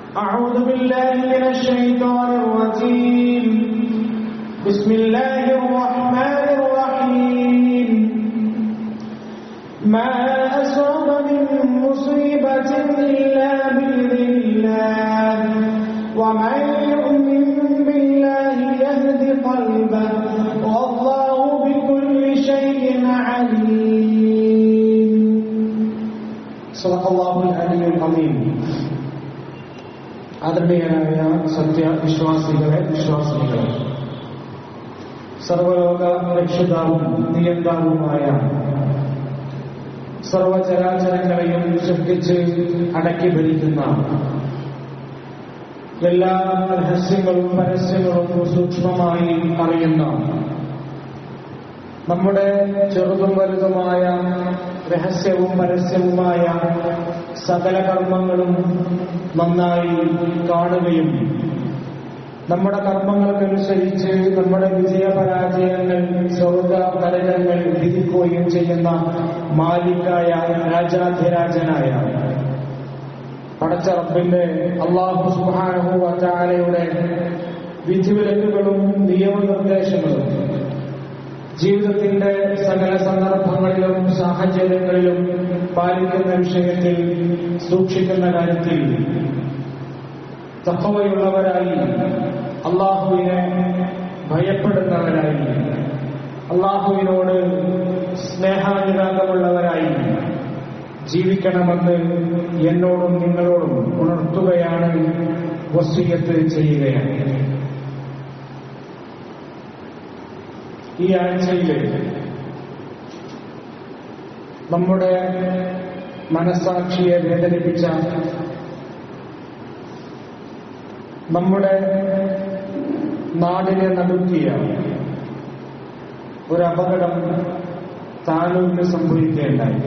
أعوذ بالله من الشيطان الرجيم بسم الله الرحمن الرحيم ما أصاب من مصيبة إلا بإذن الله ومن يؤمن بالله يهد قلبه والله بكل شيء عليم صدق الله العلي العظيم ആദരണീയനായ സത്യവിശ്വാസികളെ വിശ്വാസികളെ സർവലോക രക്ഷിതാവും നിയന്താവുമായ സർവചരാചരങ്ങളെയും സൃഷ്ടിച്ച് അടക്കി ഭരിക്കുന്ന എല്ലാ രഹസ്യങ്ങളും പരസ്യങ്ങളും സൂക്ഷ്മമായി അറിയുന്ന നമ്മുടെ ചെറുതും വലുതുമായ രഹസ്യവും പരസ്യവുമായ സകല കർമ്മങ്ങളും നന്നായി കാണുകയും നമ്മുടെ കർമ്മങ്ങൾക്കനുസരിച്ച് നമ്മുടെ വിജയപരാജയങ്ങൾ സ്വർഗ നരകങ്ങൾ വിധിക്കുകയും ചെയ്യുന്ന മാലിക്കായ രാജാധിരാജനായ പടച്ച റബ്ബിന്റെ അള്ളാഹു സുബ്ഹാനഹു വതആലയുടെ വിധിവിലക്കുകളും നിയമനിർദ്ദേശങ്ങളും ജീവിതത്തിന്റെ സകല സന്ദർഭങ്ങളിലും സാഹചര്യങ്ങളിലും പാലിക്കുന്ന വിഷയത്തിൽ സൂക്ഷിക്കുന്ന കാര്യത്തിൽ തക്കവയുള്ളവരായി അള്ളാഹുവിനെ ഭയപ്പെടുന്നവരായി അള്ളാഹുവിനോട് സ്നേഹാനുരാഗമുള്ളവരായി ജീവിക്കണമെന്ന് എന്നോടും നിങ്ങളോടും ഉണർത്തുകയാണ് വസ്തുയത്ത് ചെയ്യുകയാണ് ഈ ആഴ്ചയിൽ നമ്മുടെ മനസാക്ഷിയെ വേദനിപ്പിച്ച നമ്മുടെ നാടിനെ നടുക്കിയ ഒരു അപകടം താനൂരിൽ സംഭവിക്കുകയുണ്ടായി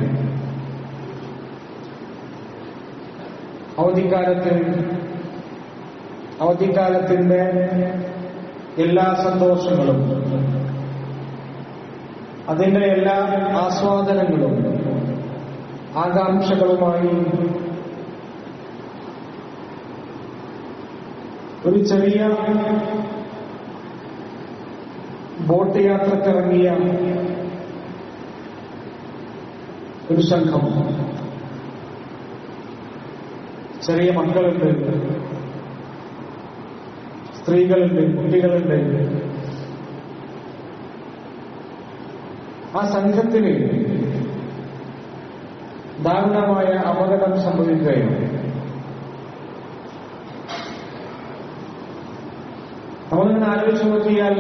അവധിക്കാലത്ത് അവധിക്കാലത്തിന്റെ എല്ലാ സന്തോഷങ്ങളും അതിന്റെ എല്ലാ ആസ്വാദനങ്ങളും ആകാംക്ഷകളുമായി ഒരു ചെറിയ ബോട്ട് യാത്രക്കിറങ്ങിയ ഒരു സംഘം ചെറിയ മക്കളുണ്ട് സ്ത്രീകളുണ്ട് കുട്ടികളുണ്ട് ആ സംഘത്തിന് ദാരുണമായ അപകടം സംഭവിക്കുകയാണ് നമ്മളിങ്ങനെ ആലോചിച്ച് നോക്കിയാൽ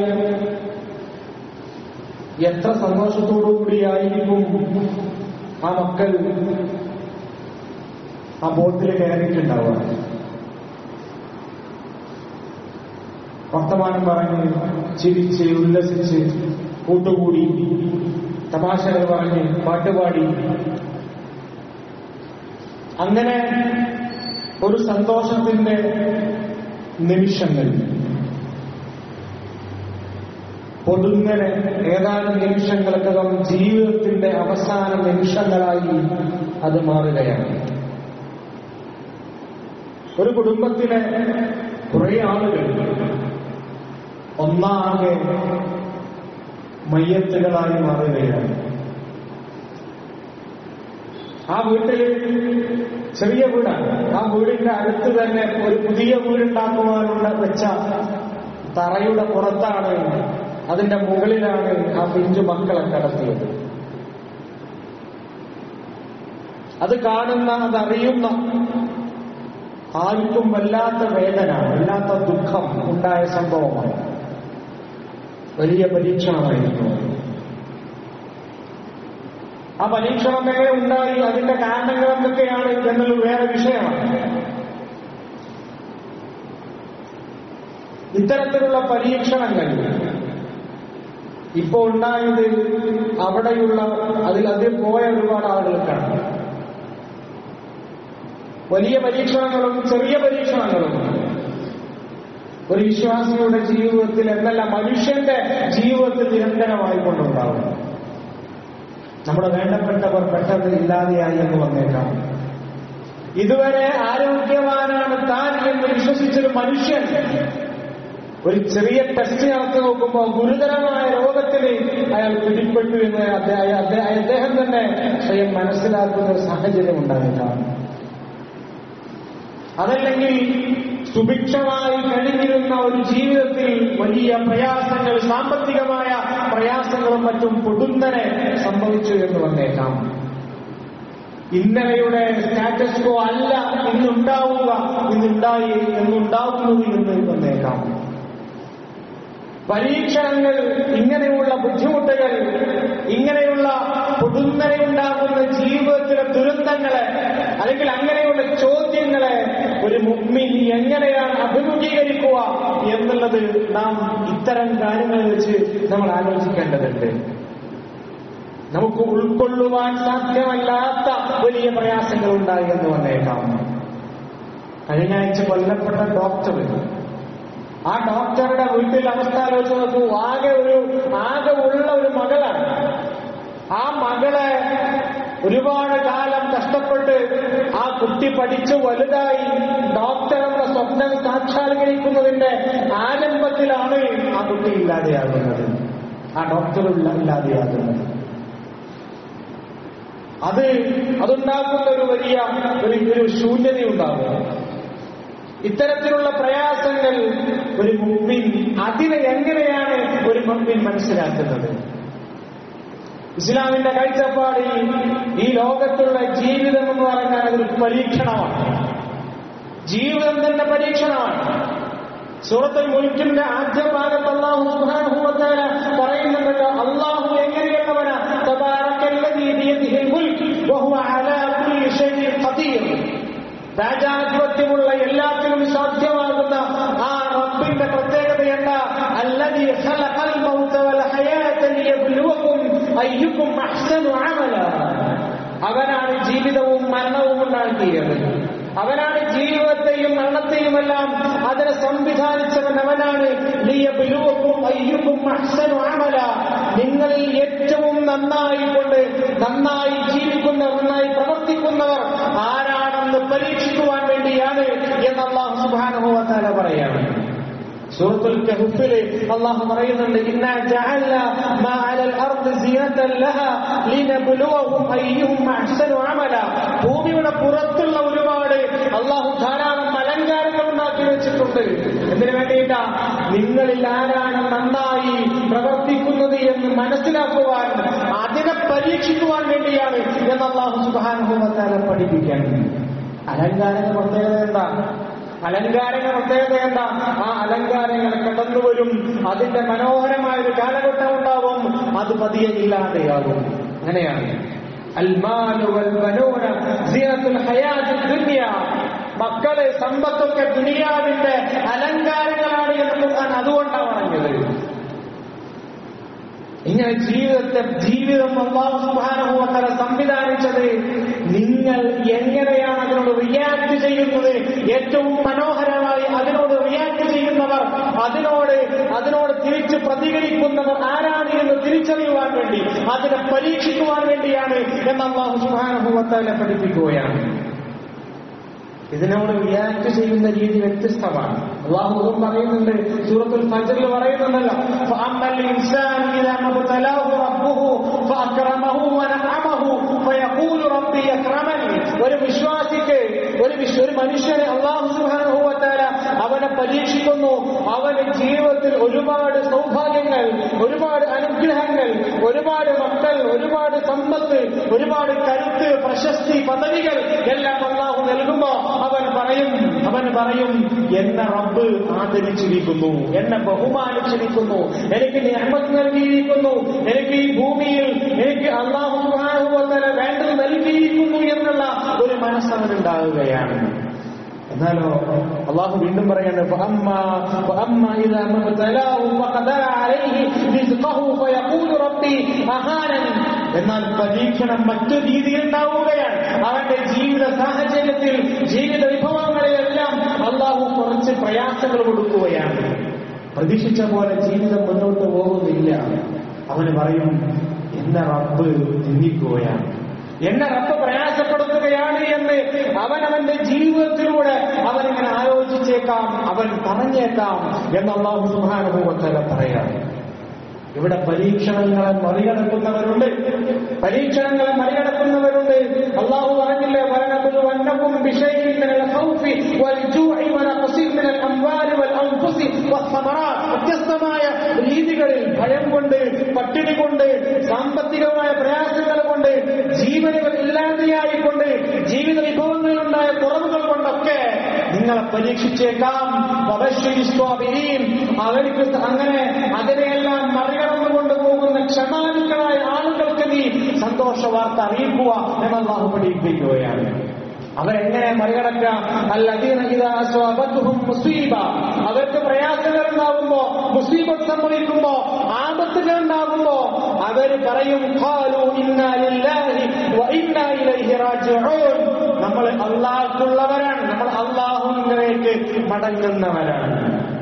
എത്ര സന്തോഷത്തോടുകൂടിയായിരിക്കും ആ മക്കൾ ആ ബോട്ടിൽ കയറിയിട്ടുണ്ടാവുക വർത്തമാനം പറഞ്ഞ് ചിരിച്ച് ഉല്ലസിച്ച് കൂട്ടുകൂടി തമാശകൾ പറഞ്ഞ് പാട്ടുപാടി അങ്ങനെ ഒരു സന്തോഷത്തിന്റെ നിമിഷങ്ങൾ പൊടുങ്ങനെ ഏതാനും നിമിഷങ്ങൾക്കകം ജീവിതത്തിന്റെ അവസാന നിമിഷങ്ങളായി അത് മാറുകയാണ് ഒരു കുടുംബത്തിലെ കുറെ ആളുകൾ ഒന്നാകെ മയ്യത്തുകളായി മാറുകയാണ് ആ വീട്ടിൽ ചെറിയ വീടാണ് ആ വീടിന്റെ അടുത്ത് തന്നെ ഒരു പുതിയ വീടുണ്ടാക്കുവാനുള്ള വെച്ച തറയുടെ പുറത്താണ് അതിന്റെ മുകളിലാണ് ആ പിഞ്ചു മക്കളെ കടത്തിയത് അത് കാണുന്ന അതറിയുന്ന ആർക്കും വല്ലാത്ത വേദന വല്ലാത്ത ദുഃഖം ഉണ്ടായ സംഭവമാണ് വലിയ പരീക്ഷണമായിരുന്നു ആ പരീക്ഷണം എങ്ങനെ ഉണ്ടായി അതിന്റെ കാരണങ്ങൾ എന്തൊക്കെയാണ് എന്നുള്ളത് വേറെ വിഷയമാണ് ഇത്തരത്തിലുള്ള പരീക്ഷണങ്ങൾ ഇപ്പോ ഉണ്ടായത് അവിടെയുള്ള അതിൽ അതിൽ പോയ ഒരുപാട് ആളുകൾക്കാണ് വലിയ പരീക്ഷണങ്ങളും ചെറിയ പരീക്ഷണങ്ങളും ഒരു വിശ്വാസിയുടെ ജീവിതത്തിൽ എന്നല്ല മനുഷ്യന്റെ ജീവിതത്തിൽ നിരന്തരമായി കൊണ്ടുണ്ടാവും നമ്മുടെ വേണ്ടപ്പെട്ടവർ പെട്ടെന്ന് ഇല്ലാതെയായി എന്ന് വന്നേക്കാം ഇതുവരെ ആരോഗ്യവാനാണ് താൻ എന്ന് വിശ്വസിച്ചൊരു മനുഷ്യൻ ഒരു ചെറിയ ടെസ്റ്റ് നടത്തി നോക്കുമ്പോൾ ഗുരുതരമായ രോഗത്തിന് അയാൾ പിടിപ്പെട്ടു എന്ന് അദ്ദേഹം അദ്ദേഹം തന്നെ സ്വയം മനസ്സിലാക്കുന്ന ഒരു സാഹചര്യം ഉണ്ടായിട്ടാണ് അതല്ലെങ്കിൽ സുഭിക്ഷമായി കഴിഞ്ഞിരുന്ന ഒരു ജീവിതത്തിൽ വലിയ പ്രയാസങ്ങൾ സാമ്പത്തികമായ പ്രയാസങ്ങളും മറ്റും പൊടുന്നനെ സംഭവിച്ചു എന്ന് വന്നേക്കാം ഇന്നലെയുടെ സ്റ്റാറ്റസ് കോ അല്ല ഇന്നുണ്ടാവുക ഇന്നുണ്ടായി എന്നുണ്ടാവുന്നത് എന്ന് വന്നേക്കാം പരീക്ഷണങ്ങൾ ഇങ്ങനെയുള്ള ബുദ്ധിമുട്ടുകൾ ഇങ്ങനെയുള്ള പൊടുന്നനെ ഉണ്ടാകുന്ന ജീവിതത്തിലെ ദുരന്തങ്ങളെ അല്ലെങ്കിൽ അങ്ങനെയുള്ള ചോദ്യങ്ങളെ ഒരു മുഗ്മിൻ എങ്ങനെയാണ് അഭിമുഖീകരിക്കുക എന്നുള്ളത് നാം ഇത്തരം കാര്യങ്ങൾ വെച്ച് നമ്മൾ ആലോചിക്കേണ്ടതുണ്ട് നമുക്ക് ഉൾക്കൊള്ളുവാൻ സാധ്യമല്ലാത്ത വലിയ പ്രയാസങ്ങൾ ഉണ്ടായി എന്ന് വന്നേക്കാം കഴിഞ്ഞ ആഴ്ച കൊല്ലപ്പെട്ട ഡോക്ടർ ആ ഡോക്ടറുടെ വീട്ടിൽ അവസ്ഥ ആലോചിച്ച് നോക്കൂ ആകെ ഒരു ആകെ ഉള്ള ഒരു മകളാണ് ആ മകളെ ഒരുപാട് കാലം കഷ്ടപ്പെട്ട് ആ കുട്ടി പഠിച്ച് വലുതായി ഡോക്ടർ എന്ന സ്വപ്നം സാക്ഷാത്കരിക്കുന്നതിന്റെ ആരംഭത്തിലാണ് ആ കുട്ടി ഇല്ലാതെയാകുന്നത് ആ ഡോക്ടർ ഇല്ലാതെയാകുന്നത് അത് അതുണ്ടാക്കുന്ന ഒരു വലിയ ഒരു ഒരു ശൂന്യതയുണ്ടാകും ഇത്തരത്തിലുള്ള പ്രയാസങ്ങൾ ഒരു മുമ്പിൻ അതിനെ എങ്ങനെയാണ് ഒരു മുമ്പിൻ മനസ്സിലാക്കുന്നത് ഇസ്ലാമിന്റെ കാഴ്ചപ്പാടിൽ ഈ ലോകത്തുള്ള ജീവിതം എന്ന് പറഞ്ഞാൽ അതൊരു പരീക്ഷണമാണ് ജീവിതം തന്നെ പരീക്ഷണമാണ് സൂറത്തുൽ മുൽക്കിന്റെ ആദ്യ ഭാഗത്ത് അള്ളാഹു സുബ്ഹാനഹുവതആല പറയുന്നുണ്ടല്ലോ അള്ളാഹു എങ്ങനെയുള്ളവനാ തബാറക്കല്ലദീ ബിയദിഹിൽ മുൽക്ക് വഹുവ അലാ കുല്ലി ഷൈഇൻ ഖദീർ രാജാധിപത്യമുള്ള എല്ലാത്തിനും സാധ്യമാകുന്ന ആ റബ്ബിന്റെ പ്രത്യേകത എന്താ അല്ലദീ ഖലഖൽ മൗത വൽ ഹയാത ലിയബ്ലുവകും അയ്യുക്കും അഹ്സനു അമല അവനാണ് ജീവിതവും മരണവും ഉണ്ടാക്കിയത് അവനാണ് ജീവിതത്തെയും മരണത്തെയും എല്ലാം അതിനെ സംവിധാനിച്ചവൻ അവനാണ് ലിയബ്ലുവകും അയ്യുക്കും അഹ്സനു അമല നിങ്ങളിൽ ഏറ്റവും നന്നായി കൊണ്ട് നന്നായി ജീവിക്കുന്നവർ നന്നായി പ്രവർത്തിക്കുന്നവർ ആരാണെന്ന് പരീക്ഷിക്കുവാൻ വേണ്ടിയാണ് എന്ന് അള്ളാഹു സുബാനുഭവത്താല പറയാണ് സൂറത്തുൽ കഹ്ഫിൽ അല്ലാഹു പറയുന്നുണ്ട് ഇന്നാ ജഅൽന മാ അലൽ അർദ് സിനതൻ ലഹാ ലിനബ്ലുവഹും അയ്യുഹും അഹ്സനു അമല ഭൂമിയുടെ പുറത്തുള്ള ഒരുപാട് അള്ളാഹു ധാരാളം അലങ്കാരങ്ങൾ ഉണ്ടാക്കി വെച്ചിട്ടുണ്ട് എന്തിനു വേണ്ടിയിട്ടാ നിങ്ങളിൽ ആരാണ് നന്നായി പ്രവർത്തിക്കുന്നത് എന്ന് മനസ്സിലാക്കുവാൻ അതിനെ പരീക്ഷിക്കുവാൻ വേണ്ടിയാണ് എന്ന് അള്ളാഹു സുബാനുഭവത്താല പഠിപ്പിക്കാൻ അലങ്കാരങ്ങൾ പ്രത്യേകത എന്താ അലങ്കാരങ്ങൾ പ്രത്യേകത എന്താ ആ അലങ്കാരങ്ങൾ കടന്നു വരും അതിന്റെ മനോഹരമായ ഒരു കാലഘട്ടം ഉണ്ടാവും അത് പതിയെ ഇല്ലാതെയാകും അങ്ങനെയാണ് അൽമാലു വൽ ബനൂന സീനത്തുൽ ഹയാത്തിൽ ദുനിയ മക്കള് സമ്പത്തൊക്കെ ദുനിയാവിന്റെ അലങ്കാരങ്ങളാണ് എന്ന് ഖുർആൻ അതുകൊണ്ടാണ് പറഞ്ഞത് ഇങ്ങനെ ജീവിതത്തെ ജീവിതം അള്ളാഹു സുബാനുഭവത്തല സംവിധാനിച്ചത് നിങ്ങൾ എങ്ങനെയാണ് അതിനോട് റിയാക്ട് ചെയ്യുന്നത് ഏറ്റവും മനോഹരമായി അതിനോട് റിയാക്ട് ചെയ്യുന്നവർ അതിനോട് അതിനോട് തിരിച്ച് പ്രതികരിക്കുന്നവർ ആരാണ് എന്ന് തിരിച്ചറിയുവാൻ വേണ്ടി അതിനെ പരീക്ഷിക്കുവാൻ വേണ്ടിയാണ് എന്ന് അള്ളാഹു സുബാനുഭവത്തല പഠിപ്പിക്കുകയാണ് ഇതിനോട് റിയാക്ട് ചെയ്യുന്ന രീതി വ്യത്യസ്തമാണ് അള്ളാഹുവും പറയുന്നുണ്ട് സൂറത്തുൽ ഫജ്റിൽ പറയുന്നുണ്ടല്ലോ ഫഅമ്മൽ ഇൻസാനു ഇദാ മബ്തലാഹു റബ്ബുഹു ഫഅക്രമഹു വനഅമഹു ഫയഖൂലു റബ്ബി അക്രമനി ഒരു വിശ്വാസിക്ക് ഒരു വിശ്വ ഒരു മനുഷ്യനെ അള്ളാഹു സുബ്ഹാനഹു വതആല അവനെ പരീക്ഷിക്കുന്നു അവന് ജീവിതത്തിൽ ഒരുപാട് സൗഭാഗ്യങ്ങൾ ഒരുപാട് അനുഗ്രഹങ്ങൾ ഒരുപാട് മക്കൾ ഒരുപാട് സമ്പത്ത് ഒരുപാട് കരുത്ത് പ്രശസ്തി പദവികൾ എല്ലാം അള്ളാഹു നൽകുമ്പോ അവൻ പറയും അവൻ പറയും എന്നെ റബ്ബ് ആദരിച്ചിരിക്കുന്നു എന്നെ ബഹുമാനിച്ചിരിക്കുന്നു എനിക്ക് നിയമത്ത് നൽകിയിരിക്കുന്നു എനിക്ക് ഈ ഭൂമിയിൽ എനിക്ക് അള്ളാഹു സുബ്ഹാനഹു വേണ്ടത് നൽകിയിരിക്കുന്നു എന്നുള്ള ഒരു മനസ്സവനുണ്ടാവുകയാണ് എന്നാലോ അള്ളാഹു വീണ്ടും പറയാണ് فأما فأما إذا ما ابتلاه فقدر عليه رزقه فيقول ربي أهانن എന്നാൽ പരീക്ഷണം മറ്റു രീതിയിൽ ഉണ്ടാവുകയാണ് അവന്റെ ജീവിത സാഹചര്യത്തിൽ ജീവിത വിഭവങ്ങളിലെല്ലാം അള്ളാഹു കുറച്ച് പ്രയാസങ്ങൾ കൊടുക്കുകയാണ് പ്രതീക്ഷിച്ച പോലെ ജീവിതം മുന്നോട്ട് പോകുന്നില്ല അവന് പറയും എന്നെ റബ്ബ് ചിന്തിക്കുകയാണ് എന്നെ റബ്ബ് പ്രയാസപ്പെടുത്തുകയാണ് എന്ന് അവൻ അവന്റെ ജീവിതത്തിലൂടെ അവൻ ഇങ്ങനെ ആലോചിച്ചേ സംഭവിച്ചേക്കാം അവൻ പറഞ്ഞേക്കാം എന്ന് അള്ളാഹു സുഹാനുഭവത്തല പറയാം ഇവിടെ പരീക്ഷണങ്ങളെ മറികടക്കുന്നവരുണ്ട് പരീക്ഷണങ്ങളെ മറികടക്കുന്നവരുണ്ട് അള്ളാഹു പറഞ്ഞില്ലേ വനബുലുവന്നകും ബിശൈഇൻ മിനൽ ഖൗഫി വൽ ജൂഇ വനഖസിൻ മിനൽ അംവാലി വൽ അൻഫുസി വസ്സമറാത്ത് വ്യത്യസ്തമായ രീതികളിൽ ഭയം കൊണ്ട് പട്ടിണി കൊണ്ട് സാമ്പത്തികമായ പ്രയാസങ്ങൾ കൊണ്ട് ജീവനുകൾ ഇല്ലാതെയായിക്കൊണ്ട് ജീവിത വിഭവങ്ങളിലുണ്ടായ കുറവുകൾ കൊണ്ടൊക്കെ നിങ്ങളെ പരീക്ഷിച്ചേക്കാം വബശ്ശിരി സ്വാബിരീൻ. അവർക്ക് അങ്ങനെ അതിനെയെല്ലാം മറികടന്നുകൊണ്ട് പോകുന്ന ക്ഷമാലുക്കളായ ആളുകൾക്ക് നീ സന്തോഷ വാർത്ത അറിയിക്കുക എന്ന് അള്ളാഹു പഠിപ്പിക്കുകയാണ് അവരെങ്ങനെ മറികടക്കാം അല്ലദീന ഇദാ അസ്വാബത്തുഹും മുസീബ അവർക്ക് പ്രയാസങ്ങൾ ഉണ്ടാകുമ്പോ മുസീബത്ത് സംഭവിക്കുമ്പോ ആപത്തുകൾ ഉണ്ടാകുമ്പോ അവര് പറയും ഖാലു ഇന്നാ ലില്ലാഹി വ ഇന്നാ ഇലൈഹി റാജിഊൻ നമ്മൾ അള്ളാഹ്ക്കുള്ളവരാണ് നമ്മൾ അള്ളാഹുവിലേക്ക് മടങ്ങുന്നവരാണ്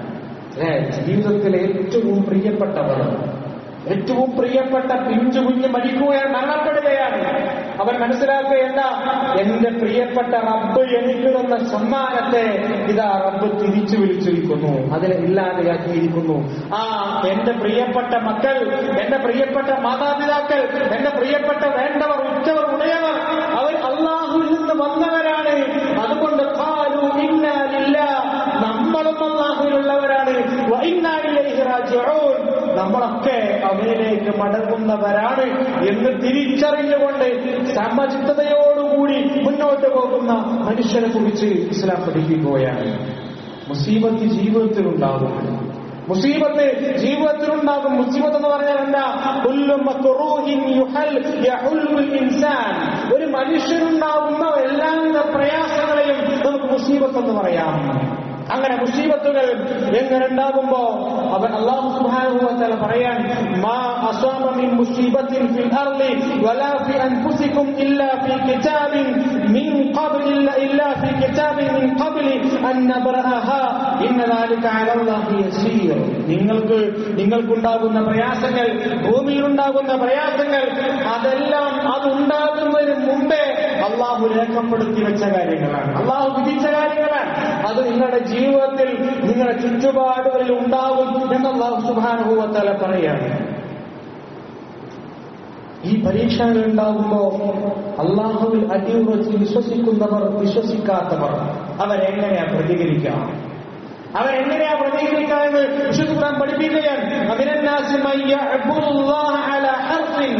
അല്ലേ ജീവിതത്തിൽ ഏറ്റവും പ്രിയപ്പെട്ടവർ ഏറ്റവും പ്രിയപ്പെട്ട പിഞ്ചു കുഞ്ഞ് മരിക്കുകയാണ് മരണപ്പെടുകയാണ് അവൻ മനസ്സിലാക്കുകയല്ല എന്റെ പ്രിയപ്പെട്ട റബ്ബ് എനിക്ക് തന്ന സമ്മാനത്തെ ഇതാ റബ്ബ് തിരിച്ചു വിളിച്ചിരിക്കുന്നു അതിനെ ഇല്ലാതെയാക്കിയിരിക്കുന്നു ആ എന്റെ പ്രിയപ്പെട്ട മക്കൾ എന്റെ പ്രിയപ്പെട്ട മാതാപിതാക്കൾ എന്റെ പ്രിയപ്പെട്ട വേണ്ടവർ ഉറ്റവർ ഉടയവർ അവർ അള്ളാഹുവിൽ നിന്ന് വന്നവരാണ് അതുകൊണ്ട് ഖാലു ഇന്നാ ലില്ലാഹ് നമ്മളും അള്ളാഹുവിലുള്ളവരാണ് വ ഇന്നാ ഇലൈഹി റാജിഊൻ നമ്മളൊക്കെ അവനിലേക്ക് മടങ്ങുന്നവരാണ് എന്ന് തിരിച്ചറിഞ്ഞുകൊണ്ട് സമചിത്തതയോടുകൂടി മുന്നോട്ട് പോകുന്ന മനുഷ്യനെ കുറിച്ച് ഇസ്ലാം പഠിപ്പിക്കുകയാണ് മുസീബത്ത് ജീവിതത്തിലുണ്ടാകും മുസീബത്ത് ജീവിതത്തിലുണ്ടാകും മുസീബത്ത് എന്ന് പറഞ്ഞാൽ എന്താ കുല്ലു മക്റൂഹിൻ യുഹൽ യഹുല്ലുൽ ഇൻസാൻ ഒരു മനുഷ്യനുണ്ടാകുന്ന എല്ലാവിധ പ്രയാസങ്ങളെയും നമുക്ക് മുസീബത്ത് എന്ന് പറയാം അങ്ങനെ മുസീബത്തുകൾ എങ്ങനെ ഉണ്ടാകുമ്പോ അവൻ അള്ളാഹു സുബ്ഹാനഹു വ തആല പറയാൻ മാ അസ്വാബ മിൻ മുസീബത്തിൻ ഫിൽ അർളി വലാ ഫി അൻഫുസികും ഇല്ലാ ഫി കിതാബിൻ മിൻ ഖബ്ൽ ഇല്ലാ ഇല്ലാ ഫി കിതാബിൻ മിൻ ഖബ്ലി അൻ നബ്റഅഹാ ഇന്ന ദാലിക അലാ അല്ലാഹി യസീർ നിങ്ങൾക്ക് നിങ്ങൾക്കുണ്ടാകുന്ന പ്രയാസങ്ങൾ ഭൂമിയിലുണ്ടാകുന്ന പ്രയാസങ്ങൾ അതെല്ലാം അതുണ്ടാകുന്നതിന് മുമ്പേ അള്ളാഹു രേഖപ്പെടുത്തി വെച്ച കാര്യങ്ങളാണ് അള്ളാഹു വിധിച്ച കാര്യങ്ങളാണ് അത് നിങ്ങളുടെ ജീവിതത്തിൽ നിങ്ങളുടെ ചുറ്റുപാടുകളിൽ ഉണ്ടാകും എന്ന് അള്ളാഹു സുബാനുഭവത്തല പറയാണ് ഈ പരീക്ഷകൾ ഉണ്ടാകുമ്പോ അള്ളാഹുവിൽ അടിയുറച്ച് വിശ്വസിക്കുന്നവർ വിശ്വസിക്കാത്തവർ അവരെങ്ങനെയാ പ്രതികരിക്കാം അവരെങ്ങനെയാ പ്രതികരിക്കുക എന്ന് വിശുദ്ധ ഖുർആൻ പഠിപ്പിക്കുകയാണ് അമിനന്നാസി മയ്യ അബ്ദുല്ലാഹ അലാ ഹർഫിൻ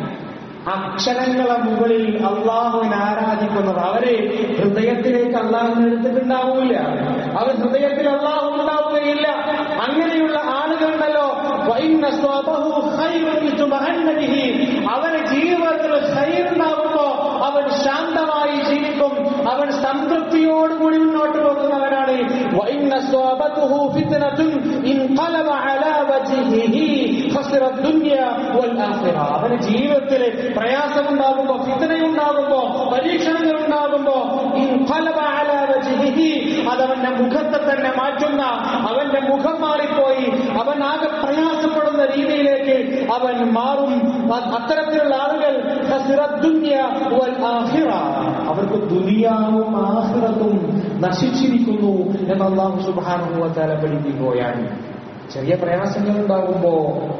അക്ഷരങ്ങളെ മുകളിൽ അള്ളാഹുവിനെ ആരാധിക്കുന്നവർ അവര് ഹൃദയത്തിലേക്ക് അള്ളാഹുവിനെ എടുത്തിട്ടുണ്ടാവില്ല അവർ ഹൃദയത്തിൽ അള്ളാഹു ഉണ്ടാവുകയില്ല അങ്ങനെയുള്ള ആളുകളുണ്ടല്ലോ വൈന്ന സ്വബഹു ഖൈറുൻ ലിതുമഅന്ന ബിഹി. അവന് ജീവിതത്തിൽ ഖൈറുണ്ടാകുമ്പോ അവൻ ശാന്തമായി ജീവിക്കും അവൻ സംതൃപ്തിയോടുകൂടി മുന്നോട്ട് പോകുന്നവനാണ് വൈന്ന സ്വബതുഹു ഫിത്നതുൻ ഇൻഖലബ അലാ വജ്ഹിഹി ഖസിറ ദുനിയ വൽ ആഖിറ അവന് ജീവിതത്തിൽ പ്രയാസമുണ്ടാകുമ്പോ ഫിത്തനയുണ്ടാകുമ്പോ പരീക്ഷണങ്ങൾ ഉണ്ടാകുമ്പോ ഇൻഖലബ അലാ വജ്ഹിഹി അതവന്റെ മുഖത്തെ തന്നെ മാറ്റുന്ന അവന്റെ മുഖം മാറിപ്പോയി അവൻ ആകെ പ്രയാസപ്പെടുന്ന രീതിയിലേക്ക് അവൻ മാറും അ- അത്തരത്തിലുള്ള ആളുകൾ ഖസിറ ദുനിയ വൽ ആഖിറ അവർക്ക് ദുനിയാവും ആഖിറത്തും നശിച്ചിരിക്കുന്നു എന്ന് അള്ളാഹു സുബ്ഹാനഹു വ തആല പഠിപ്പിക്കുകയാണ് ചെറിയ പ്രയാസങ്ങൾ ഉണ്ടാകുമ്പോ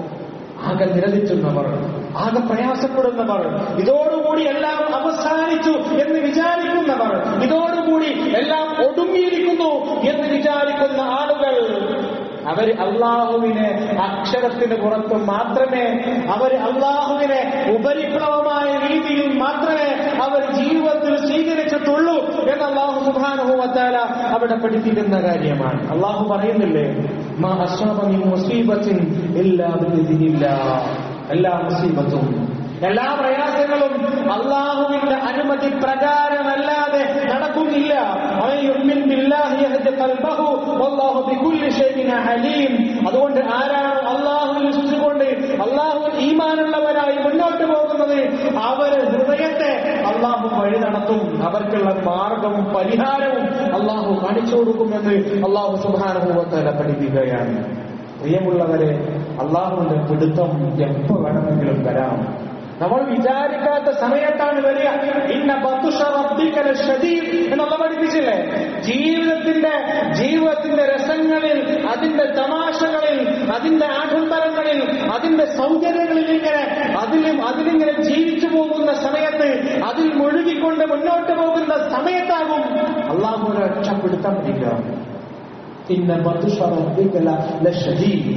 ആകെ നിലനിൽക്കുന്നവർ ആകെ പ്രയാസപ്പെടുന്നവർ ഇതോടുകൂടി എല്ലാം അവസാനിച്ചു എന്ന് വിചാരിക്കുന്നവർ ഇതോടുകൂടി എല്ലാം ഒടുങ്ങിയിരിക്കുന്നു എന്ന് വിചാരിക്കുന്ന ആളുകൾ അവർ അള്ളാഹുവിനെ അക്ഷരത്തിന് പുറത്ത് മാത്രമേ അവർ അള്ളാഹുവിനെ ഉപരിപ്ലവമായ രീതിയിൽ മാത്രമേ അവർ ജീവിതത്തിൽ സ്വീകരിച്ചിട്ടുള്ളൂ എന്ന് അള്ളാഹു സുബാനുഭവത്താല അവിടെ പഠിപ്പിക്കുന്ന കാര്യമാണ് അള്ളാഹു പറയുന്നില്ലേ മാ അസ്വാബ മിൻ മുസീബത്തിൻ ഇല്ലാ ബിഇذനില്ലാ. എല്ലാ മുസീബത്തും എല്ലാ പ്രയാസങ്ങളും അള്ളാഹുവിന്റെ അനുമതി പ്രകാരമല്ലാതെ നടക്കുന്നില്ല അവൻ യുഅ്മിൻ ബില്ലാഹി യഹ്ദി ഖൽബഹു വല്ലാഹു ബികുല്ലി ഷൈഇൻ അലീം അതുകൊണ്ട് ആരാണ് അള്ളാഹുവിൽ വിശ്വസിച്ചുകൊണ്ട് അള്ളാഹുവിൽ ഈമാനുള്ളവരായി മുന്നോട്ട് പോകുന്നത് അവർ ഹൃദയത്തെ അള്ളാഹു വഴി നടത്തും അവർക്കുള്ള മാർഗവും പരിഹാരവും അള്ളാഹു കാണിച്ചു കൊടുക്കുമെന്ന് അള്ളാഹു സുബാനുഭവത്തല പഠിപ്പിക്കുകയാണ് പ്രിയമുള്ളവരെ അള്ളാഹുവിന്റെ പിടുത്തം എപ്പോ വേണമെങ്കിലും വരാം നമ്മൾ വിചാരിക്കാത്ത സമയത്താണ് വരിക ഇന്ന ബത്തുഷ റബ്ബിക ലശദീദ് എന്നുള്ള പഠിപ്പിച്ചില്ലേ ജീവിതത്തിന്റെ ജീവിതത്തിന്റെ രസങ്ങളിൽ അതിന്റെ തമാശകളിൽ അതിന്റെ ആഡംബരങ്ങളിൽ അതിന്റെ സൗകര്യങ്ങളിൽ ഇങ്ങനെ അതിലും അതിലിങ്ങനെ ജീവിച്ചു പോകുന്ന സമയത്ത് അതിൽ മുഴുകിക്കൊണ്ട് മുന്നോട്ട് പോകുന്ന സമയത്താകും അള്ളാഹു രക്ഷപ്പെടുത്താൻ പഠിക്കുക ഇന്ന ബത്തുഷ റബ്ബിക ലശദീദ്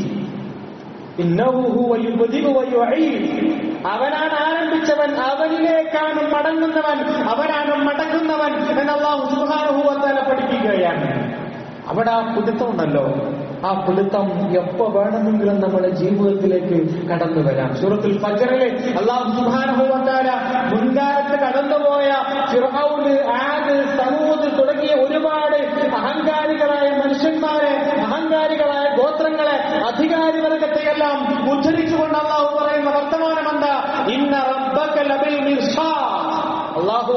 ഇന്നഹു ഹുവ യുബ്ദിഉ വയുഈദ് അവനാണ് ആരംഭിച്ചവൻ അവനിലേക്കാണ് മടങ്ങുന്നവൻ അവനാണ് മടങ്ങുന്നവൻ എന്ന് അള്ളാഹു സുബ്ഹാനഹു വ തആല പഠിപ്പിക്കുകയാണ് അവിടെ ആ പിടുത്തമുണ്ടല്ലോ ആ പിടുത്തം എപ്പോ വേണമെങ്കിലും നമ്മുടെ ജീവിതത്തിലേക്ക് കടന്നു വരാം സൂറത്തുൽ ഫജറിലെ അള്ളാഹു സുബ്ഹാനഹു വ തആല മുൻകാലത്ത് കടന്നുപോയ ഫിർഔന് ആദ് സമൂദ് തുടങ്ങിയ ഒരുപാട് അഹങ്കാരികളായ മനുഷ്യന്മാരെ അഹങ്കാരികളായ ഗോത്രങ്ങളെ അധികാരി വർഗത്തെയെല്ലാം ഉദ്ധരിച്ചുകൊണ്ട് അള്ളാഹു പറയുന്ന വർത്തമാനം എന്താ ഇന്ന റബ്ബക ലബിൽ മിർസാദ് അള്ളാഹു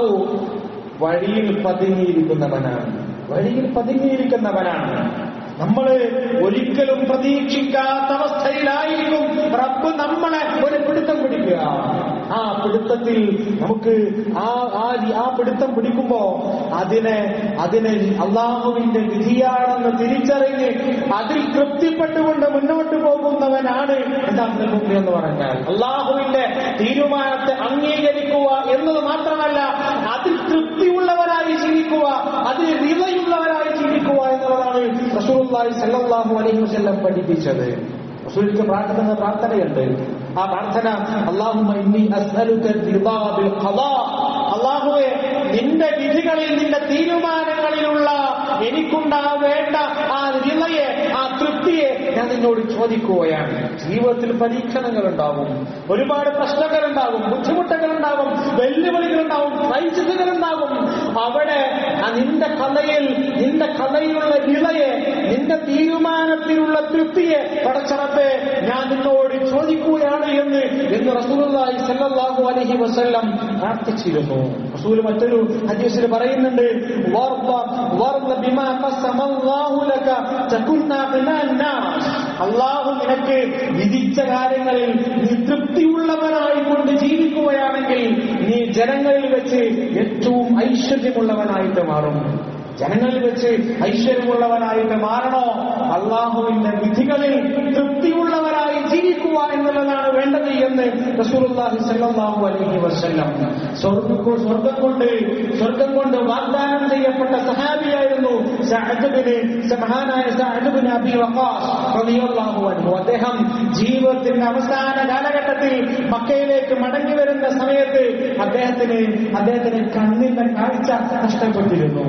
വഴിയിൽ പതുങ്ങിയിരിക്കുന്നവനാണ് വഴിയിൽ പതുങ്ങിയിരിക്കുന്നവനാണ് നമ്മൾ ഒരിക്കലും പ്രതീക്ഷിക്കാത്ത അവസ്ഥയിലായിരിക്കും റബ്ബ് നമ്മളെ ഒരു പിടുത്തം പിടിക്കുക ആ പിടുത്തത്തിൽ നമുക്ക് ആ ആ ആ പിടുത്തം പിടിക്കുമ്പോ അതിനെ അതിനെ അള്ളാഹുവിന്റെ വിധിയാണെന്ന് തിരിച്ചറിഞ്ഞ് അതിൽ തൃപ്തിപ്പെട്ടുകൊണ്ട് മുന്നോട്ട് പോകുന്നവനാണ് യഥാർത്ഥ മുമ്പ് എന്ന് പറഞ്ഞാൽ അള്ളാഹുവിന്റെ തീരുമാനത്തെ അംഗീകരിക്കുക എന്നത് മാത്രമല്ല അതിൽ തൃപ്തിയുള്ളവരായി ജീവിക്കുക അതിൽ വിലയുള്ളവരായി ജീവിക്കുക എന്നുള്ളതാണ് റസൂലുള്ളാഹി സല്ലല്ലാഹു അലൈഹി വസല്ലം പഠിപ്പിച്ചത് റസൂലിക്ക് പ്രാർത്ഥന പ്രാർത്ഥനയുണ്ട് ആ പ്രാർത്ഥന അള്ളാഹുമ്മ ഇന്നി അസ്അലുക റിളാ ബിൽ ഖളാ അള്ളാഹുവെ നിന്റെ വിധികളിൽ നിന്റെ തീരുമാനങ്ങളിലുള്ള എനിക്കുണ്ടാവേണ്ട ആ റിളയെ ആ തൃപ്തിയെ ഞാൻ നിന്നോട് ചോദിക്കുകയാണ് ജീവിതത്തിൽ പരീക്ഷണങ്ങൾ ഉണ്ടാവും ഒരുപാട് പ്രശ്നങ്ങൾ ഉണ്ടാവും ബുദ്ധിമുട്ടുകൾ ഉണ്ടാവും വെല്ലുവിളികൾ ഉണ്ടാവും ക്രൈസിസുകൾ ഉണ്ടാവും അവിടെ ആ നിന്റെ കഥയിൽ നിന്റെ കഥയിലുള്ള വിളയെ നിന്റെ തീരുമാനത്തിലുള്ള തൃപ്തിയെ പടച്ചറപ്പെ ഞാൻ നിന്നോട് ചോദിക്കുകയാണ് എന്ന് എന്ന് റസൂലുള്ളാഹി സല്ലല്ലാഹു അലൈഹി വസല്ലം പ്രാർത്ഥിച്ചിരുന്നു റസൂൽ മറ്റൊരു ഹദീസിൽ പറയുന്നുണ്ട് വർദ വർദ ബിമാ ഖസമല്ലാഹു ലക തകുന്ന മിനൻ നാസ് അള്ളാഹു നിനക്ക് വിധിച്ച കാര്യങ്ങളിൽ നീ തൃപ്തിയുള്ളവനായി കൊണ്ട് ജീവിക്കുകയാണെങ്കിൽ നീ ജനങ്ങളിൽ വെച്ച് ഏറ്റവും ഐശ്വര്യമുള്ളവനായിട്ട് മാറും ജനങ്ങളിൽ വെച്ച് ഐശ്വര്യമുള്ളവനായിട്ട് മാറണോ അള്ളാഹുവിന്റെ വിധികളിൽ തൃപ്തിയുള്ളവരായി ജീവിക്കുക എന്നുള്ളതാണ് വേണ്ടത് എന്ന് റസൂലുള്ളാഹി സല്ലല്ലാഹു അലൈഹി വസല്ലം സ്വർഗ്ഗം സ്വർഗ്ഗം കൊണ്ട് സ്വർഗ്ഗം കൊണ്ട് വാഗ്ദാനം ചെയ്യപ്പെട്ട സഹാബിയായിരുന്നു സഅദ് ബിൻ മഹാനായ സഅദ് ബിൻ അബി വഖാസ് റളിയല്ലാഹു അൻഹു അദ്ദേഹം ജീവിതത്തിന്റെ അവസാന കാലഘട്ടത്തിൽ മക്കയിലേക്ക് മടങ്ങി വരുന്ന സമയത്ത് അദ്ദേഹത്തിന് അദ്ദേഹത്തിന് കണ്ണിന്റെ കാഴ്ച നഷ്ടപ്പെട്ടിരുന്നു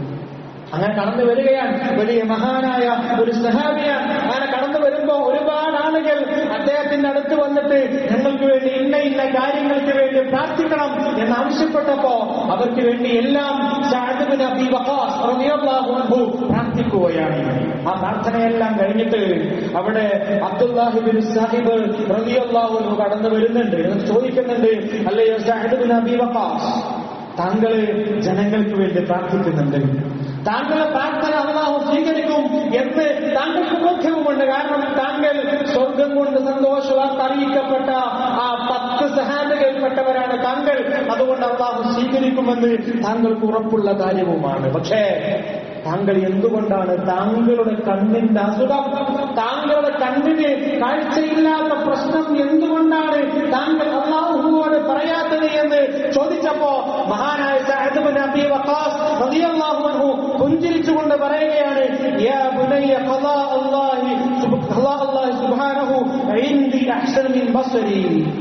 അങ്ങനെ കടന്നു വരികയാണ് വലിയ മഹാനായ ഒരു സഹാബിയാണ് അങ്ങനെ കടന്നു വരുമ്പോ ഒരുപാട് ആളുകൾ അദ്ദേഹത്തിന്റെ അടുത്ത് വന്നിട്ട് ഞങ്ങൾക്ക് വേണ്ടി ഇന്ന ഇന്ന കാര്യങ്ങൾക്ക് വേണ്ടി പ്രാർത്ഥിക്കണം എന്ന് ആവശ്യപ്പെട്ടപ്പോ അവർക്ക് വേണ്ടി എല്ലാം സഅദ് അബി വഖാസ് റളിയല്ലാഹു അൻഹു പ്രാർത്ഥിക്കുകയാണ് ആ പ്രാർത്ഥനയെല്ലാം കഴിഞ്ഞിട്ട് അവിടെ അബ്ദുല്ലാഹിബിൻ സാഹിബ് റളിയല്ലാഹു അൻഹു കടന്നു വരുന്നുണ്ട് എന്നിട്ട് ചോദിക്കുന്നുണ്ട് അല്ലയോ സഅദ് ബിൻ അബി വഖാസ് താങ്കൾ ജനങ്ങൾക്ക് വേണ്ടി പ്രാർത്ഥിക്കുന്നുണ്ട് താങ്കളുടെ പ്രാർത്ഥന അള്ളാഹു സ്വീകരിക്കും എന്ന് താങ്കൾക്ക് ബോധ്യവുമുണ്ട് കാരണം താങ്കൾ സ്വർഗം കൊണ്ട് സന്തോഷവാർത്ത അറിയിക്കപ്പെട്ട ആ പത്ത് സഹാബികൾപ്പെട്ടവരാണ് താങ്കൾ അതുകൊണ്ട് അള്ളാഹു സ്വീകരിക്കുമെന്ന് താങ്കൾക്ക് ഉറപ്പുള്ള കാര്യവുമാണ് പക്ഷേ താങ്കൾ എന്തുകൊണ്ടാണ് താങ്കളുടെ കണ്ണിന്റെ അസുഖം താങ്കളുടെ കണ്ണിന് കാഴ്ചയില്ലാത്ത പ്രശ്നം എന്തുകൊണ്ടാണ് താങ്കൾ അള്ളാഹുവോട് പറയാത്തത് എന്ന് ചോദിച്ചപ്പോ മഹാനായ സഅദ് ബിൻ അബി വഖാസ് റളിയല്ലാഹു അൻഹു പുഞ്ചിരിച്ചുകൊണ്ട് പറയുകയാണ് യാ ബുനയ്യ ഖളാ അല്ലാഹി ഖളാ അല്ലാഹി സുബ്ഹാനഹു ഇൻദി അഹ്സൻ മിൻ ബസരി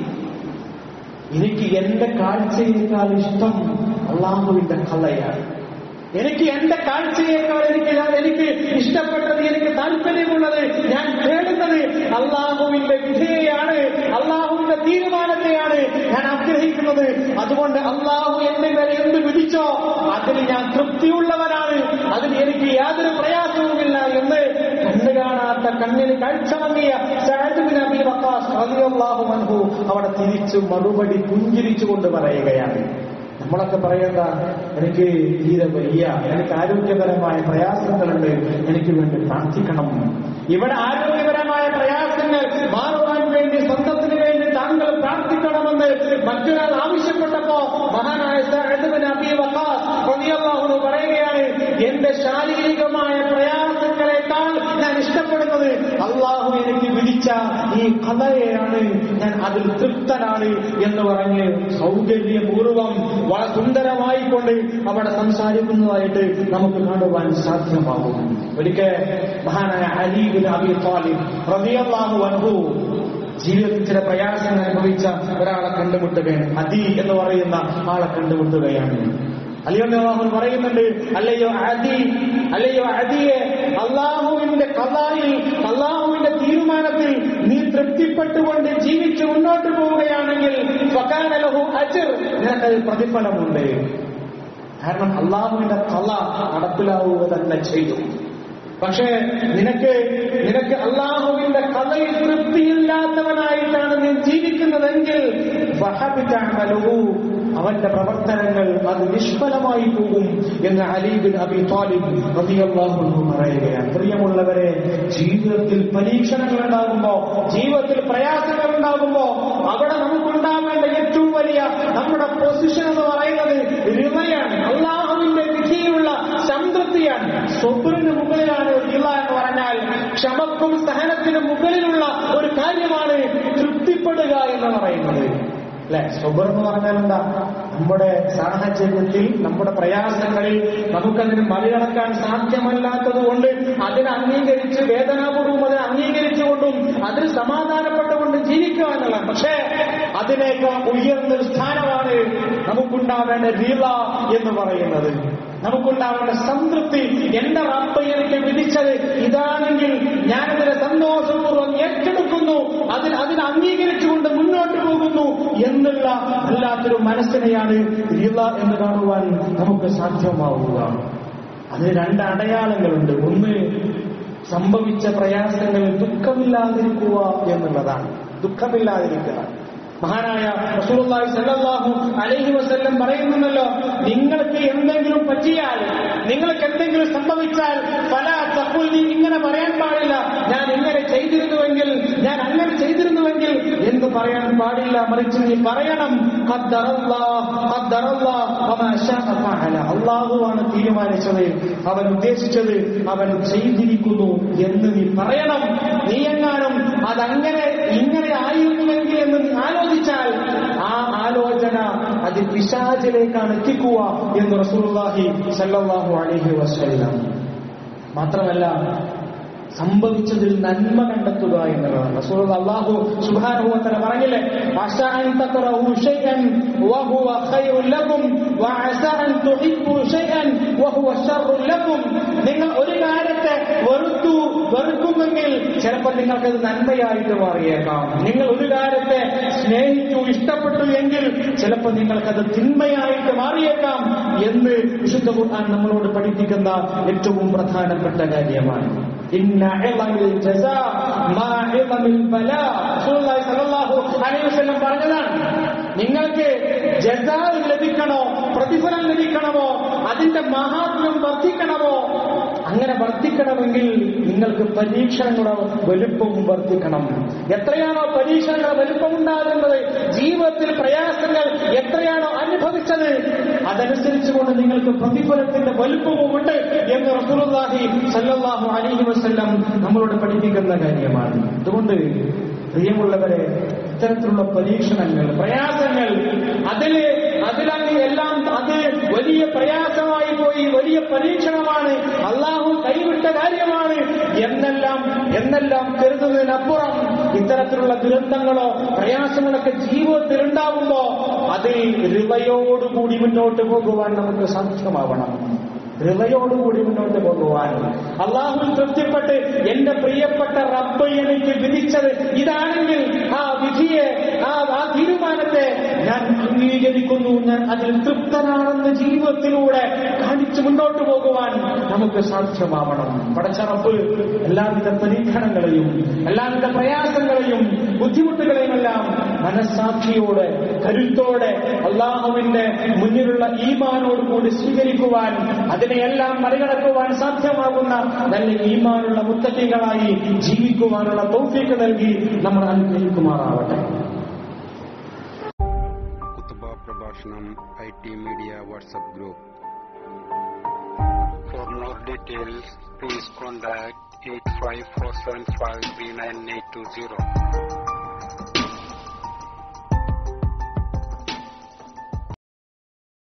എനിക്ക് എന്റെ കാഴ്ചയേക്കാൾ ഇഷ്ടം അള്ളാഹുവിന്റെ കള്ളയാണ് എനിക്ക് എന്റെ കാഴ്ചയേക്കാൾ എനിക്ക് എനിക്ക് ഇഷ്ടപ്പെട്ടത് എനിക്ക് താല്പര്യമുള്ളത് ഞാൻ തേടുന്നത് അള്ളാഹുവിന്റെ വിധേയാണ് അള്ളാഹുവിന്റെ തീരുമാനത്തെയാണ് ഞാൻ ആഗ്രഹിക്കുന്നത് അതുകൊണ്ട് അള്ളാഹു എന്റെ മേലെ എന്ത് വിധിച്ചോ അതിന് ഞാൻ തൃപ്തിയുള്ളവനാണ് അതിന് എനിക്ക് യാതൊരു പ്രയാസവുമില്ല എന്ന് കണ്ണു കാണാത്ത കണ്ണിന് കാഴ്ച മങ്ങിയ സഅദ് ബിൻ അബി വഖാസ് റളിയല്ലാഹു അൻഹു അവിടെ തിരിച്ചു മറുപടി പുഞ്ചിരിച്ചുകൊണ്ട് പറയുകയാണ് നമ്മളൊക്കെ പറയേണ്ട എനിക്ക് തീരെ വയ്യ എനിക്ക് ആരോഗ്യപരമായ പ്രയാസങ്ങളുണ്ട് എനിക്ക് വേണ്ടി പ്രാർത്ഥിക്കണം ഇവിടെ ആരോഗ്യപരമായ പ്രയാസങ്ങൾ മാറുവാൻ വേണ്ടി സ്വന്തത്തിന് വേണ്ടി താങ്കൾ പ്രാർത്ഥിക്കണമെന്ന് മറ്റൊരാൾ ആവശ്യപ്പെട്ടപ്പോ മഹാനായ സഅദ് ബിൻ അബി വഖാസ് റളിയല്ലാഹു അൻഹു പറയുകയാണ് എന്റെ ശാരീരികമായ പ്രയാസം അള്ളാഹു എനിക്ക് വിധിച്ച ഈ കഥയെയാണ് ഞാൻ അതിൽ തൃപ്തനാണ് എന്ന് പറഞ്ഞ് സൗകര്യപൂർവം വളരെ സുന്ദരമായിക്കൊണ്ട് അവിടെ സംസാരിക്കുന്നതായിട്ട് നമുക്ക് കാണുവാൻ സാധ്യമാകും ഒരിക്കൽ മഹാനായ അലീബിൻ അബി താലിബ് റളിയല്ലാഹു അൻഹു ജീവിതത്തിൽ ചില പ്രയാസങ്ങൾ അനുഭവിച്ച ഒരാളെ കണ്ടുമുട്ടുകയാണ് അദി എന്ന് പറയുന്ന ആളെ കണ്ടുമുട്ടുകയാണ് അലിയോഹു പറയുന്നുണ്ട് അല്ലയോ അദി അല്ലയോ അദിയെ അള്ളാഹുവിന്റെ കലായിൽ അള്ളാഹുവിന്റെ തീരുമാനത്തിൽ നീ തൃപ്തിപ്പെട്ടുകൊണ്ട് ജീവിച്ച് മുന്നോട്ട് പോവുകയാണെങ്കിൽ ഫകാനലഹു അജിർ നിനക്കത് പ്രതിഫലമുണ്ട് കാരണം അള്ളാഹുവിന്റെ കല നടപ്പിലാവുക തന്നെ ചെയ്തു പക്ഷേ നിനക്ക് നിനക്ക് അള്ളാഹുവിന്റെ കഥയിൽ തൃപ്തിയില്ലാത്തവനായിട്ടാണ് നീ ജീവിക്കുന്നതെങ്കിൽ ഫഹബിത അമലുഹു. അവന്റെ പ്രവർത്തനങ്ങൾ അത് നിഷ്ഫലമായി പോകും എന്ന് അലീബിൻ അബി താലിബ് റളിയല്ലാഹു അൻഹു പറയുകയാണ് പ്രിയമുള്ളവരെ ജീവിതത്തിൽ പരീക്ഷണങ്ങൾ ഉണ്ടാകുമ്പോ ജീവിതത്തിൽ പ്രയാസങ്ങൾ ഉണ്ടാകുമ്പോ അവിടെ നമുക്കുണ്ടാവേണ്ട ഏറ്റവും വലിയ നമ്മുടെ പൊസിഷൻ എന്ന് പറയുന്നത് റിമയാണ് അള്ളാഹുവിന്റെ വിധിയിലുള്ള സംതൃപ്തിയാണ് സ്വപ്രിന് മുകളിലാണ് റിള എന്ന് പറഞ്ഞാൽ ക്ഷമക്കും സഹനത്തിനും മുകളിലുള്ള ഒരു കാര്യമാണ് തൃപ്തിപ്പെടുക എന്ന് പറയുന്നത് അല്ലെ സ്വബർ എന്ന് പറഞ്ഞാൽ എന്താ നമ്മുടെ സാഹചര്യത്തിൽ നമ്മുടെ പ്രയാസങ്ങളിൽ നമുക്കതിന് മറികടക്കാൻ സാധ്യമല്ലാത്തത് കൊണ്ട് അതിനെ അംഗീകരിച്ച് വേദനാപൂർവം അതിനെ അംഗീകരിച്ചുകൊണ്ടും അതിൽ സമാധാനപ്പെട്ടുകൊണ്ട് ജീവിക്കുക എന്നുള്ളതാണ് പക്ഷേ അതിനേക്കാൾ ഉയർന്നൊരു സ്ഥാനമാണ് നമുക്കുണ്ടാവേണ്ട രീള എന്ന് പറയുന്നത് നമുക്കുണ്ടാവേണ്ട സംതൃപ്തി എന്റെ റബ്ബ് എനിക്ക് വിധിച്ചത് ഇതാണെങ്കിൽ ഞാനതിനെ സന്തോഷപൂർവ്വം ഏറ്റെടുക്കുന്നു അതിന് അതിനെ അംഗീകരിച്ചുകൊണ്ട് മുന്നോട്ട് പോകുന്നു എന്നുള്ള അല്ലാത്തൊരു മനസ്സിനെയാണ് രീള എന്ന് കാണുവാൻ നമുക്ക് സാധ്യമാവുക അതിന് രണ്ട് അടയാളങ്ങളുണ്ട് ഒന്ന് സംഭവിച്ച പ്രയാസങ്ങളിൽ ദുഃഖമില്ലാതിരിക്കുക എന്നുള്ളതാണ് ദുഃഖമില്ലാതിരിക്കുക മഹാനായ റസൂലുള്ളാഹി സ്വല്ലല്ലാഹു അലൈഹി വസല്ലം പറയുന്നുണ്ടല്ലോ നിങ്ങൾക്ക് എന്തെങ്കിലും പറ്റിയാൽ നിങ്ങൾക്ക് എന്തെങ്കിലും സംഭവിച്ചാൽ പല തപ്പുൽ നീ ഇങ്ങനെ പറയാൻ പാടില്ല ഞാൻ ഇങ്ങനെ ചെയ്തിരുന്നുവെങ്കിൽ ഞാൻ അങ്ങനെ ചെയ്തിരുന്നുവെങ്കിൽ എന്ന് പറയാൻ പാടില്ല മറിച്ച് നീ പറയണം ഖദ്ദറല്ലാഹ് ഖദ്ദറല്ലാഹ് വമാ ശാഅ ഫഅല അല്ലാഹുവാണ് തീരുമാനിച്ചത് അവൻ ഉദ്ദേശിച്ചത് അവൻ ചെയ്തിരിക്കുന്നു എന്ന് നീ പറയണം നീ എങ്ങാനും അതങ്ങനെ ഇങ്ങനെ ആയിരുന്നുവെങ്കിൽ എന്ന് നീ ആലോചിച്ചാൽ ആ ആലോചന അത് പിശാചിലേക്കാണ് എത്തിക്കുക എന്ന് റസൂലുള്ളാഹി സല്ലല്ലാഹു അലൈഹി വസല്ലം മാത്രമല്ല സംഭവിച്ചതിൽ നന്മ കണ്ടെത്തുക എന്നുള്ളതാണ് റസൂൽ അള്ളാഹു സുബ്ഹാനഹു പറഞ്ഞില്ലേ "വഅസാ അൻ തക്റഹു ശൈഅൻ വഹുവ ഖൈറുൻ ലക്കും വഅസാ അൻ തുഹിബ്ബു ശൈഅൻ വഹുവ ശർറുൻ ലക്കും നിങ്ങൾ ഒരു കാര്യത്തെ വെറുത്തു വെറുക്കുമെങ്കിൽ ചിലപ്പോൾ നിങ്ങൾക്കത് നന്മയായിട്ട് മാറിയേക്കാം നിങ്ങൾ ഒരു കാര്യത്തെ സ്നേഹിച്ചു ഇഷ്ടപ്പെട്ടു എങ്കിൽ ചിലപ്പോൾ നിങ്ങൾക്കത് തിന്മയായിട്ട് മാറിയേക്കാം എന്ന് വിശുദ്ധ ഖുർആൻ നമ്മളോട് പഠിപ്പിക്കുന്ന ഏറ്റവും പ്രധാനപ്പെട്ട കാര്യമാണ് ഇന്ന ഇളമിൽ ജസാ മാ ഇളമിൽ ബലാ റസൂലുള്ളാഹി സ്വല്ലല്ലാഹു അലൈഹി വസല്ലം പറഞ്ഞതാണ് നിങ്ങൾക്ക് ജസാ ലഭിക്കണോ പ്രതിഫലം ലഭിക്കണമോ അതിന്റെ മഹാത്മ്യം വർദ്ധിക്കണമോ അങ്ങനെ വർദ്ധിക്കണമെങ്കിൽ നിങ്ങൾക്ക് പരീക്ഷണങ്ങളുടെ വലുപ്പവും വർദ്ധിക്കണം എത്രയാണോ പരീക്ഷണങ്ങളുടെ വലുപ്പമുണ്ടാകുന്നത് ജീവിതത്തിൽ പ്രയാസങ്ങൾ എത്രയാണോ അനുഭവിച്ചത് അതനുസരിച്ചുകൊണ്ട് നിങ്ങൾക്ക് പ്രതിഫലത്തിന്റെ വലുപ്പവുമുണ്ട് എന്ന് റസൂലുള്ളാഹി സല്ലല്ലാഹു അലൈഹി വസല്ലം നമ്മളോട് പഠിപ്പിക്കുന്ന കാര്യമാണ് അതുകൊണ്ട് പ്രിയമുള്ളവരെ ഇത്തരത്തിലുള്ള പരീക്ഷണങ്ങൾ പ്രയാസങ്ങൾ അതില് അതിലങ്ങ് എല്ലാം അത് വലിയ പ്രയാസമായി പോയി വലിയ പരീക്ഷണമാണ് അള്ളാഹു കൈവിട്ട കാര്യമാണ് എന്നെല്ലാം എന്നെല്ലാം കരുതുന്നതിനപ്പുറം ഇത്തരത്തിലുള്ള ദുരന്തങ്ങളോ പ്രയാസങ്ങളൊക്കെ ജീവിതത്തിൽ ഉണ്ടാകുമ്പോ അത് ഹൃദയോടുകൂടി മുന്നോട്ട് പോകുവാൻ നമുക്ക് സാധ്യമാവണം ഹൃദയോടുകൂടി മുന്നോട്ട് പോകുവാൻ അള്ളാഹു തൃപ്തിപ്പെട്ട് എന്റെ പ്രിയപ്പെട്ട റബ്ബ് എനിക്ക് വിധിച്ചത് ഇതാണെങ്കിൽ ആ വിധിയെ ആ ആ തീരുമാനത്തെ ഞാൻ അംഗീകരിക്കുന്നു ഞാൻ അതിൽ തൃപ്തനാണെന്ന് ജീവിതത്തിലൂടെ കാണിച്ചു മുന്നോട്ട് പോകുവാൻ നമുക്ക് സാധ്യമാവണം പടച്ച റബ്ബ് എല്ലാവിധ പരീക്ഷണങ്ങളെയും എല്ലാവിധ പ്രയാസങ്ങളെയും ബുദ്ധിമുട്ടുകളെയും എല്ലാം മനസ്സാക്ഷിയോടെ കരുത്തോടെ അള്ളാഹുവിന്റെ മുന്നിലുള്ള ഈമാനോട് കൂടി സ്വീകരിക്കുവാൻ അതിനെയെല്ലാം മറികടക്കുവാൻ സാധ്യമാകുന്ന നല്ല ഈമാനുള്ള മുത്തക്കികളായി ജീവിക്കുവാനുള്ള തൗഫീക്ക് നൽകി നമ്മൾ അനുഗ്രഹിക്കുമാറാവട്ടെ കുത്തുബ പ്രഭാഷണം I T media WhatsApp group for more details please contact 854753980.